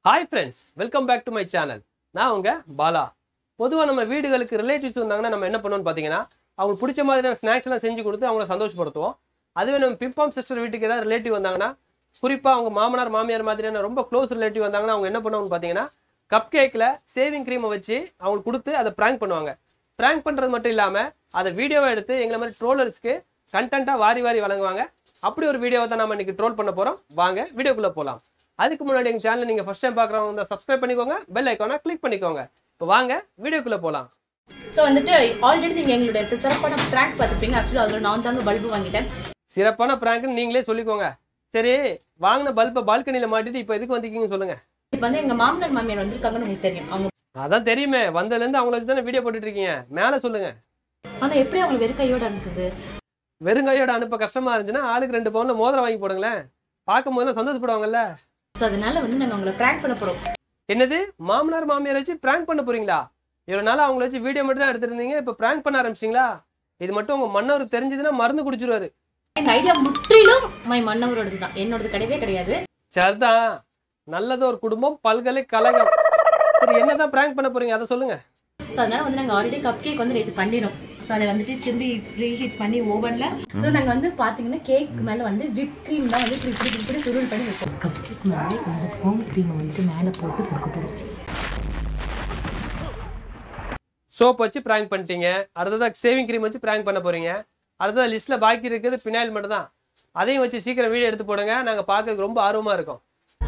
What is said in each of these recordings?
Hi friends welcome back to my channel நான் உங்க பாலா பொதுவாக நம்ம வீடுகளுக்கு ரிலேட்டிவ்ஸ் வந்தாங்கன்னா நம்ம என்ன பண்ணுவோம்னு பார்த்தீங்கன்னா அவங்களுக்கு பிடிச்ச மாதிரியான ஸ்நாக்ஸ்லாம் செஞ்சு கொடுத்து அவங்கள சந்தோஷப்படுத்துவோம் அதுவே நம்ம பிம்பாம் சிஸ்டர் வீட்டுக்கு ஏதாவது ரிலேட்டிவ் வந்தாங்கன்னா குறிப்பாக அவங்க மாமனார் மாமியார் மாதிரியான ரொம்ப க்ளோஸ் ரிலேட்டிவ் வந்தாங்கன்னா அவங்க என்ன பண்ணுவாங்கன்னு பார்த்தீங்கன்னா கப் கேக்கில் சேவிங் க்ரீமை வச்சு அவங்களுக்கு கொடுத்து அதை ப்ராங்க் பண்ணுவாங்க ப்ராங்க் பண்ணுறது மட்டும் இல்லாமல் அதை வீடியோவை எடுத்து எங்களை மாதிரி ட்ரோலர்ஸ்க்கு கண்டென்ட்டாக வாரி வாரி வழங்குவாங்க அப்படி ஒரு வீடியோவை தான் நம்ம இன்னைக்கு ட்ரோல் பண்ண போகிறோம் வாங்க வீடியோக்குள்ளே போகலாம் அதுக்கு முன்னாடி எங்கள் சேனலை நீங்கள் ஃபஸ்ட் டைம் பார்க்குறவங்க வந்து சப்ஸ்கிரைப் பண்ணிக்கோங்க பெல் ஐக்கானை கிளிக் பண்ணிக்கோங்க இப்போ வாங்க வீடியோக்குள்ளே போகலாம் ஸோ வந்துட்டு ஆல்ரெடி நீங்கள் எங்களுடைய சிறப்பான ப்ராங்க் பார்த்துருப்பீங்க ஆக்சுவலி அதில் நான் தாங்க பல்பு வாங்கிட்டேன் சிறப்பான ப்ராங்க்னு நீங்களே சொல்லிக்கோங்க சரி வாங்கின பல்பை பால்கனியில் மாட்டிட்டு இப்போ எதுக்கு வந்திருக்கீங்கன்னு சொல்லுங்கள் இப்போ வந்து எங்கள் மாமனார் மாமியார் வந்திருக்காங்கன்னு உங்களுக்கு தெரியும் அவங்க அதான் தெரியுமே வந்ததுலேருந்து அவங்கள வச்சு தானே வீடியோ போட்டுட்டு இருக்கீங்க மேலே சொல்லுங்கள் ஆனால் எப்படி அவங்க வெறும் கையோட அனுப்புது வெறுங்கையோட அனுப்ப கஷ்டமா இருந்துச்சுன்னா ஆளுக்கு ரெண்டு பவுன்ல மோதிரம் வாங்கி போடுங்களேன் பார்க்கும் போதெல்லாம் சந்தோஷப்படுவாங்கல்ல ஸோ அதனால வந்து நாங்கள் அவங்கள ப்ராங்க் பண்ண போகிறோம் என்னது மாமனார் மாமியார் வச்சு பிராங்க் பண்ண போறீங்களா இவ்வளவு நாள் அவங்கள வச்சு வீடியோ மட்டும் தான் எடுத்துருந்தீங்க இப்போ பிராங்க் பண்ண ஆரம்பிச்சிங்களா இது மட்டும் உங்க மன்னவருக்கு தெரிஞ்சதுன்னா மருந்து குடிச்சிருவாரு எங்கள் ஐடியா முற்றிலும் மை மன்னவரோடது தான் என்னோடது கிடையவே கிடையாது சரிதான் நல்லது ஒரு குடும்பம் பல்கலைக்கழகம் சரி என்னதான் பிராங்க் பண்ண போறீங்க அதை சொல்லுங்க ஸோ அதனால வந்து நாங்கள் ஆல்ரெடி கப் கேக் வந்து நேற்று பண்ணிடும் ஸோ அதை வந்துட்டு திரும்பி ப்ரீஹீட் பண்ணி ஓவனில் ஸோ நாங்கள் வந்து பார்த்தீங்கன்னா கேக் மேலே வந்து விப் க்ரீம் தான் வந்து இப்படி இப்படி இப்படி சுருள் பண்ணி வைப்போம் கப் கேக் மேலே இந்த ஃபோம் க்ரீமை வந்துட்டு மேலே போட்டு கொடுக்க போகிறோம் சோப் வச்சு பிராங்க் பண்ணிட்டீங்க அடுத்ததா சேவிங் க்ரீம் வச்சு பிராங்க் பண்ண போறீங்க அடுத்ததா லிஸ்ட்ல பாக்கி இருக்கிறது பினாயில் மட்டும் தான் அதையும் வச்சு சீக்கிரம் வீடியோ எடுத்து போடுங்க நாங்க பார்க்கறதுக்கு ரொம்ப ஆர்வமா இருக்கோம்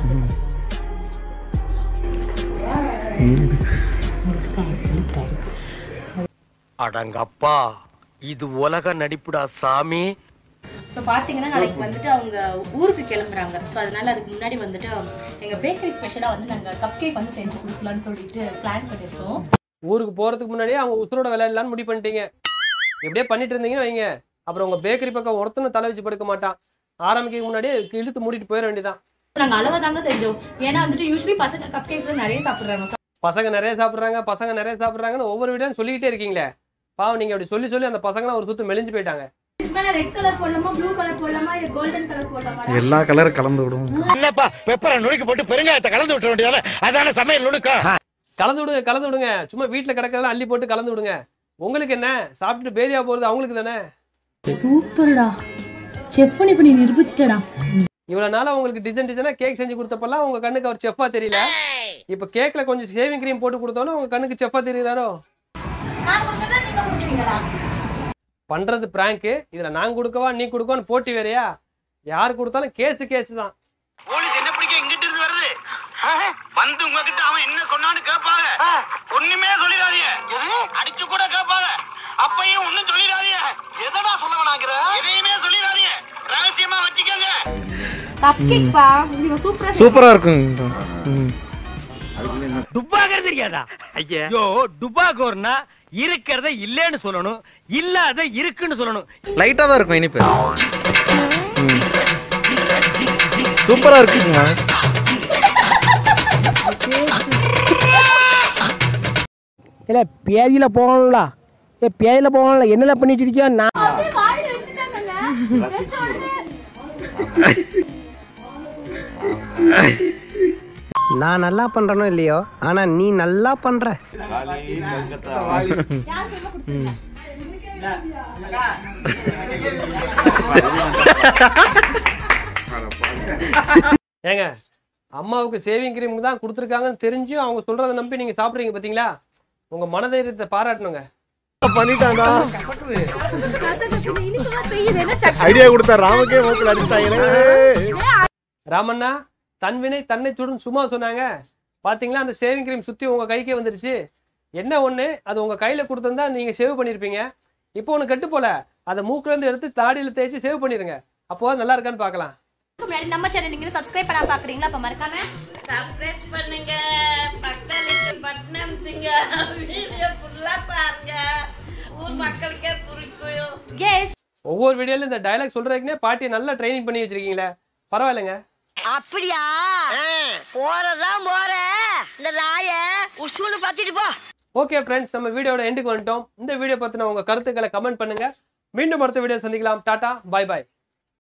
ஆக்சுவலி ப்ராங்க் அடங்கப்பா இது உலக நடிப்புடா சாமி ஸோ பார்த்தீங்கன்னா நாளைக்கு வந்துட்டு அவங்க ஊருக்கு கிளம்புறாங்க ஸோ அதனால அதுக்கு முன்னாடி வந்துட்டு எங்கள் பேக்கரி ஸ்பெஷலாக வந்து நாங்கள் கப் கேக் வந்து செஞ்சு கொடுக்கலான்னு சொல்லிட்டு பிளான் பண்ணியிருக்கோம் ஊருக்கு போறதுக்கு முன்னாடியே அவங்க உசுரோட விளையாடலான்னு முடிவு பண்ணிட்டீங்க இப்படியே பண்ணிட்டு இருந்தீங்கன்னு வைங்க அப்புறம் உங்க பேக்கரி பக்கம் ஒருத்தனும் தலை வச்சு படுக்க மாட்டான் ஆரம்பிக்கிறதுக்கு முன்னாடியே இழுத்து மூடிட்டு போயிட வேண்டியதான் நாங்கள் அளவாக தாங்க செஞ்சோம் ஏன்னா வந்துட்டு யூஸ்வலி பசங்க கப் கேக்ஸ் நிறைய சாப்பிட்றாங்க பசங்க நிறைய சாப்பிட்றாங்க பசங்க நிறைய சாப்பிட்றாங்கன்னு ஒவ்வொரு வீடியோ சொல்லிக்கிட்டே இருக்கீங்களே பாவம் நீங்க அப்படி சொல்லி சொல்லி அந்த பசங்களாம் ஒரு சுத்து மெலிஞ்சு போயிட்டாங்க ரெட் கலர் போடலாமா ப்ளூ கலர் போடலாமா இல்லை கோல்டன் கலர் போடலாமா எல்லா கலரும் கலந்து விடுவோம் என்னப்பா பெப்பரை நுணுக்கி போட்டு பெருங்காயத்தை கலந்து விட்ட வேண்டியதானே அதான சமையல் நுணுக்கம் கலந்து விடுங்க கலந்து விடுங்க சும்மா வீட்டில் கிடக்கிறதெல்லாம் அள்ளி போட்டு கலந்து விடுங்க உங்களுக்கு என்ன சாப்பிட்டு பேதியா போறது அவங்களுக்கு தானே சூப்பர்டா செஃப்னு இப்போ நீ நிரூபிச்சிட்டடா இவ்வளவு நாளா உங்களுக்கு டிசைன் டிசைனா கேக் செஞ்சு கொடுத்தப்பெல்லாம் உங்க கண்ணுக்கு அவர் செஃப்பா தெரியல இப்ப கேக்ல கொஞ்சம் சேவிங் க்ரீம் போட்டு கொடுத்தாலும் உங்க கண்ணுக்கு செஃப்பா தெரியறாரோ பண்றது பிராங்க் இதுல நான் கொடுக்கவா நீ கொடுக்கவான்னு போட்டி வேறயா யார் கொடுத்தாலும் கேஸ் கேஸ் தான் போலீஸ் என்ன பிடிக்க இங்கிட்டு இருந்து வருது வந்து உங்ககிட்ட அவன் என்ன சொன்னான்னு கேட்பாங்க ஒண்ணுமே சொல்லிடாதீங்க அடிச்சு கூட கேட்பாங்க அப்பையும் ஒண்ணும் சொல்லிடாதீங்க எதடா சொல்ல வேணாங்கிற எதையுமே சொல்லிடாதீங்க ரகசியமா வச்சுக்கோங்க கப் கேக் பா நீங்க சூப்பரா சூப்பரா இருக்கும் ம். டுப்பாக்கர் தெரியாதா ஐயோ டுபாக்கோர்னா இருக்கிறத இல்லைன்னு சொல்லணும் இல்லாத இருக்குன்னு சொல்லணும் லைட்டா தான் இருக்கும் இனிப்பு ம். சூப்பரா இருக்குங்க இல்லை பேதியில் போகணும்ல ஏ பேதியில் போகணும்ல என்னல பண்ணி வச்சிருக்கியோ நான் நான் நல்லா பண்றேனோ இல்லையோ ஆனா நீ நல்லா பண்ற ஏங்க அம்மாவுக்கு சேவிங் க்ரீம் தான் கொடுத்துருக்காங்கன்னு தெரிஞ்சும் அவங்க சொல்றதை நம்பி நீங்க சாப்பிடுறீங்க பாத்தீங்களா உங்க மனதைரியத்தை பாராட்டணுங்க பண்ணிட்டான்டா செய்யுது ஐடியா கொடுத்தா ராமக்கே மூக்கில் அடிச்சிட்டாங்களே ராமண்ணா தன்வினை தன்னை சுடும் சும்மா சொன்னாங்க பாத்தீங்களா அந்த சேவிங் க்ரீம் சுத்தி உங்க கைக்கே வந்துருச்சு என்ன ஒண்ணு அது உங்க கையில கொடுத்திருந்தா நீங்க சேவ் பண்ணிருப்பீங்க இப்போ ஒண்ணு கெட்டு போல அதை மூக்குல இருந்து எடுத்து தாடியில தேய்ச்சி சேவ் பண்ணிருங்க அப்போ நல்லா இருக்கான்னு பார்க்கலாம் முன்னாடி நம்ம சேனல் நீங்க சப்ஸ்கிரைப் பண்ணா பாக்குறீங்களா அப்ப மறக்காம சப்ஸ்கிரைப் பண்ணுங்க பக்கத்துக்கு பட்டன் திங்க வீடியோ ஃபுல்லா பாருங்க ஊர் மக்களுக்கே புரிக்கும் எஸ் ஒவ்வொரு வீடியோல இந்த டயலாக் சொல்றதுக்குனே பாட்டியை நல்லா ட்ரைனிங் பண்ணி வச்சிருக்கீங்களே பரவாயில்லைங்க அப்படியா போறதான் போற இந்த நாய உசுன்னு பத்திட்டு போ ஓகே ஃப்ரெண்ட்ஸ் நம்ம வீடியோட எண்டுக்கு வந்துட்டோம் இந்த வீடியோ பத்தின உங்க கருத்துக்களை கமெண்ட் பண்ணுங்க மீண்டும் அடுத்த வீடியோ சந்திக்கலாம் டாடா பை பாய்